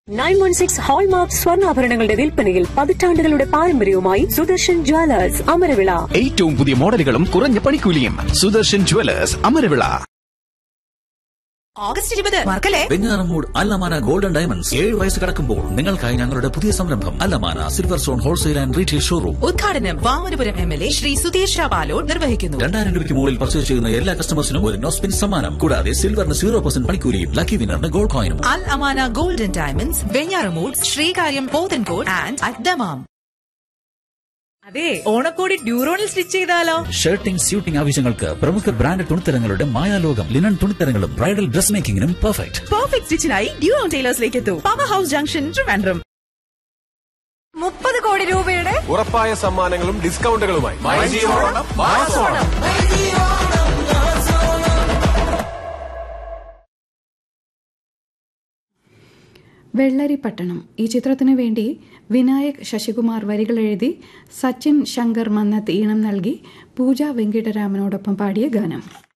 nine one six hallmark സ്വർണ്ണാഭരണങ്ങളുടെ വിൽപ്പനയിൽ പതിറ്റാണ്ടുകളുടെ പാരമ്പര്യവുമായി സുദർശൻ ജ്വല്ലേഴ്സ് അമരവിള ഏറ്റവും പുതിയ മോഡലുകളും കുറഞ്ഞ പണിക്കൂലിയും സുദർശൻ ജുവലേഴ്സ് അമരവിള ഓഗസ്റ്റ് ഇരുപത് മറക്കല്ലേ വെഞ്ഞാറമൂട് അല്ലമാന ഗോൾഡൻ ഡയമണ്ട്സ് ഏഴ് വയസ്സ് കടക്കുമ്പോൾ നിങ്ങൾക്കായി ഞങ്ങളുടെ പുതിയ സംരംഭം Al Amana silver stone wholesale and retail showroom ഉദ്ഘാടനം Vamanapuram M L A Shri Sudheer ഷാബാലോഡ് നിർവഹിക്കുന്നു രണ്ടായിരം രൂപയ്ക്ക് മുകളിൽ പർച്ചേസ് ചെയ്യുന്ന എല്ലാ കസ്റ്റമേഴ്സിനും ഒരു നോസ്പിൻ സമ്മാനം കൂടാതെ സിൽവറിന് സീറോ പെർസെന്റ് പണിക്കൂലിയും ലക്കി വിന്നറിന് ഗോൾഡ് കോയിനും Al Amana golden diamonds Venjaramoodu Sreekaryam Pothencode and അദ്ദമാം അതെ ഓണക്കോടി ഡ്യൂറോണിൽ സ്റ്റിച്ച് ചെയ്താലോ ഷർട്ടിംഗ് സ്യൂട്ടിംഗ് ആവശ്യങ്ങൾക്ക് പ്രമുഖ ബ്രാൻഡ് തുണിത്തരങ്ങളുടെ മായാലോകം ലിനൻ തുണിത്തരങ്ങളും ബ്രൈഡൽ ഡ്രസ് മേക്കിംഗിനും പെർഫെക്റ്റ് പെർഫെക്റ്റ് സ്റ്റിച്ചിനായി ഡ്യൂറോൺ ടൈലേഴ്സിലേക്ക് എത്തൂ പവർ ഹൗസ് ജംഗ്ഷൻ ട്രിവാൻഡ്രം മുപ്പത് കോടി രൂപയുടെ ഉറപ്പായ സമ്മാനങ്ങളും ഡിസ്കൗണ്ടുകളുമായി വെള്ളരിപ്പട്ടണം ഈ ചിത്രത്തിനു വേണ്ടി വിനായക് ശശികുമാർ വരികൾ എഴുതി സച്ചിൻ ശങ്കർ മന്നത്ത് ഈണം നൽകി പൂജ വെങ്കിട്ടരാമനോടൊപ്പം പാടിയ ഗാനം